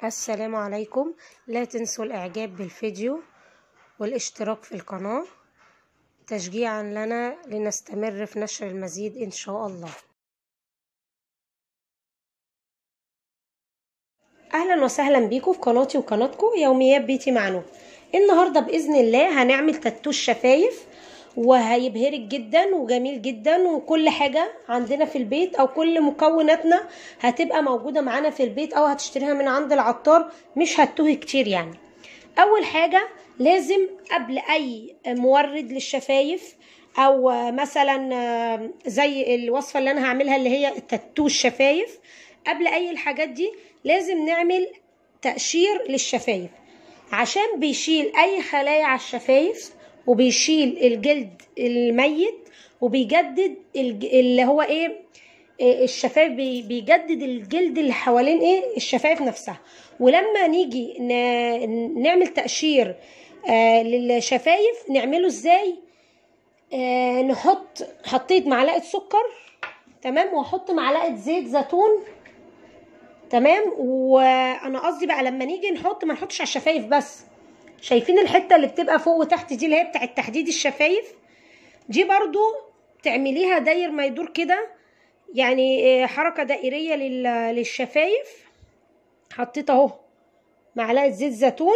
السلام عليكم لا تنسوا الاعجاب بالفيديو والاشتراك في القناة تشجيعا لنا لنستمر في نشر المزيد ان شاء الله اهلا وسهلا بيكم في قناتي وقناتكم يوميات بيتي مع نور النهارده باذن الله هنعمل تاتوش شفايف وهيبهرك جدا وجميل جدا وكل حاجة عندنا في البيت او كل مكوناتنا هتبقى موجودة معانا في البيت او هتشتريها من عند العطار مش هتوهي كتير يعني اول حاجة لازم قبل اي مورد للشفايف او مثلا زي الوصفة اللي انا هعملها اللي هي التاتوش شفايف قبل اي الحاجات دي لازم نعمل تقشير للشفايف عشان بيشيل اي خلايا على الشفايف وبيشيل الجلد الميت وبيجدد اللي هو ايه الشفايف بيجدد الجلد اللي حوالين ايه الشفايف نفسها ولما نيجي نعمل تقشير آه للشفايف نعمله ازاي آه نحط حطيت معلقه سكر تمام واحط معلقه زيت زيتون تمام وانا قصدي بقى لما نيجي نحط ما نحطش على الشفايف بس شايفين الحته اللي بتبقى فوق وتحت دي اللي هي بتاعه تحديد الشفايف دي برضو تعمليها داير ما يدور كده يعني حركه دائريه للشفايف حطيت اهو معلقه زيت زيتون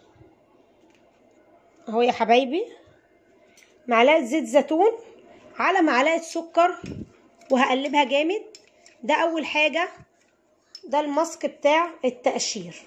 اهو يا حبايبي معلقه زيت زيتون على معلقه سكر وهقلبها جامد ده اول حاجه ده الماسك بتاع التقشير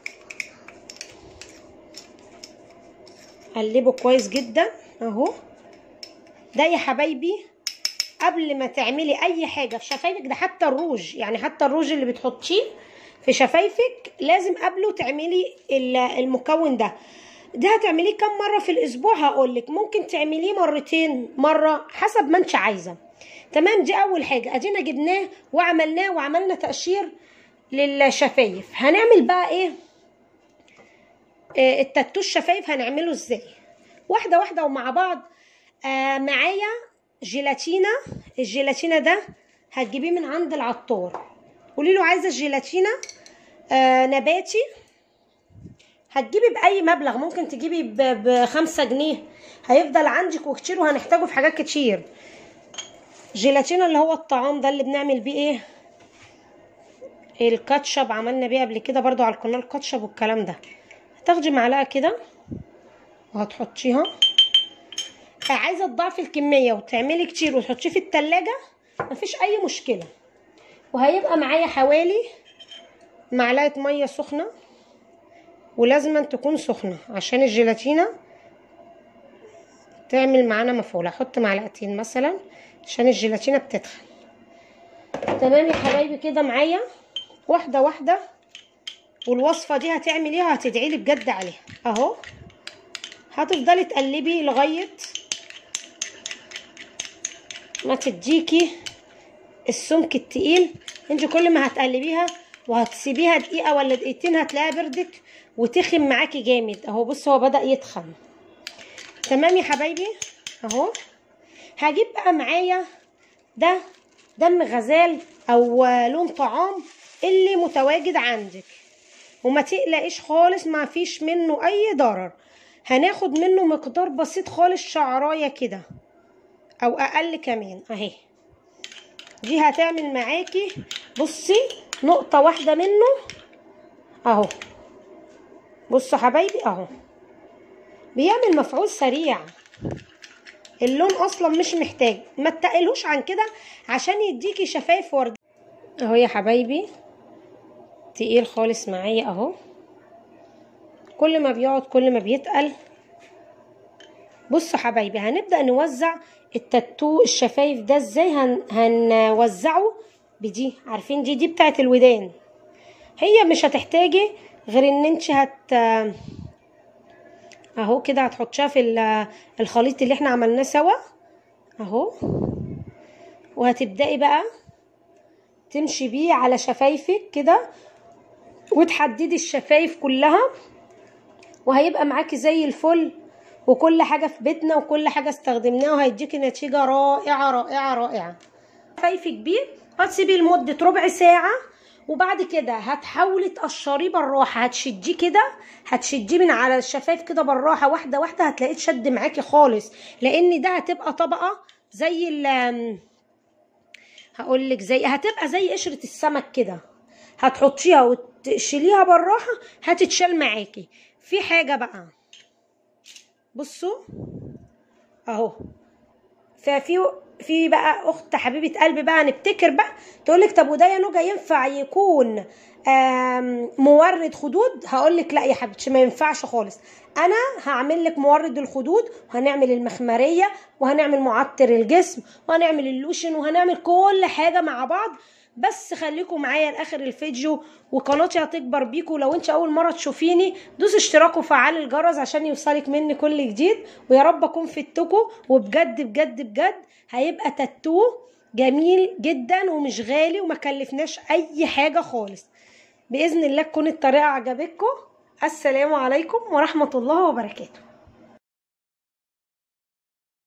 قلبه كويس جدا اهو ده يا حبايبي قبل ما تعملي اي حاجه في شفايفك ده حتى الروج يعني حتى الروج اللي بتحطيه في شفايفك لازم قبله تعملي المكون ده ده هتعمليه كم مره في الاسبوع هقولك ممكن تعمليه مرتين مره حسب ما انت عايزه تمام دي اول حاجه ادينا جبناه وعملناه وعملنا تقشير للشفايف هنعمل بقى ايه آه التاتوش شفايف هنعمله ازاي واحده واحده ومع بعض آه معايا جيلاتينا الجيلاتينا ده هتجيبيه من عند العطار قولي له عايزه الجيلاتينا آه نباتي هتجيبي باي مبلغ ممكن تجيبي بخمسة جنيه هيفضل عندك وكتير وهنحتاجه في حاجات كتير جيلاتينا اللي هو الطعام ده اللي بنعمل بيه ايه الكاتشب عملنا بيه قبل كده برضو على القناه الكاتشب والكلام ده هتاخدي معلقه كده وهتحطيها عايزه تضاعفي الكميه وتعملي كتير وتحطيه في التلاجة مفيش اي مشكله وهيبقى معايا حوالي معلقه ميه سخنه ولازم أن تكون سخنه عشان الجيلاتينا تعمل معانا مفعول احط معلقتين مثلا عشان الجيلاتينا بتتخن تمام يا حبايبي كده معايا واحده واحده والوصفه دي هتعمليها هتدعي لي بجد عليها اهو هتفضلي تقلبي لغايه ما تديكي السمك التقيل انت كل ما هتقلبيها وهتسيبيها دقيقه ولا دقيقتين هتلاقيها بردت وتخن معاكي جامد اهو بص هو بدا يتخن تمام يا حبايبي اهو هجيب بقى معايا ده دم غزال او لون طعام اللي متواجد عندك وما تقلقيش خالص ما فيش منه اي ضرر هناخد منه مقدار بسيط خالص شعرايه كده او اقل كمان اهي دي هتعمل معاكي بصي نقطه واحده منه اهو بصوا حبايبي اهو بيعمل مفعول سريع اللون اصلا مش محتاج ما تقلوش عن كده عشان يديكي شفايف ورد اهو يا حبايبي تقيل خالص معايا اهو كل ما بيقعد كل ما بيتقل بصوا حبايبي هنبدا نوزع التاتو الشفايف ده ازاي هن... هنوزعه بدي عارفين دي دي بتاعت الودان هي مش هتحتاجي غير ان انت هت اهو كده هتحطيها في الخليط اللي احنا عملناه سوا اهو وهتبداي بقى تمشي بيه على شفايفك كده وتحددي الشفايف كلها وهيبقى معاكي زي الفل وكل حاجه في بيتنا وكل حاجه استخدمناها وهيديكي نتيجه رائعه رائعه رائعه شفايفك بيه هتسيبيه لمده ربع ساعه وبعد كده هتحاولي تقشريه بالراحه هتشديه كده هتشديه من على الشفايف كده بالراحه واحده واحده هتلاقيه اتشد معاكي خالص لان ده هتبقى طبقه زي ال هقول لك زي هتبقى زي قشره السمك كده هتحطيها وتشيليها بالراحه هتتشال معاكي في حاجه بقى بصوا اهو ففي في بقى اخت حبيبه قلبي بقى نبتكر بقى تقول لك طب وده يا نوجا ينفع يكون مورد خدود هقول لك لا يا حبيبتي ما ينفعش خالص انا هعمل لك مورد الخدود وهنعمل المخمريه وهنعمل معطر الجسم وهنعمل اللوشن وهنعمل كل حاجه مع بعض بس خليكم معايا لاخر الفيديو وقناتي هتكبر بيكم لو انت اول مره تشوفيني دوس اشتراك وفعل الجرس عشان يوصلك مني كل جديد ويا رب اكون فدتكم وبجد بجد بجد هيبقى تاتو جميل جدا ومش غالي وما كلفناش اي حاجه خالص باذن الله تكون الطريقه عجبتكم السلام عليكم ورحمه الله وبركاته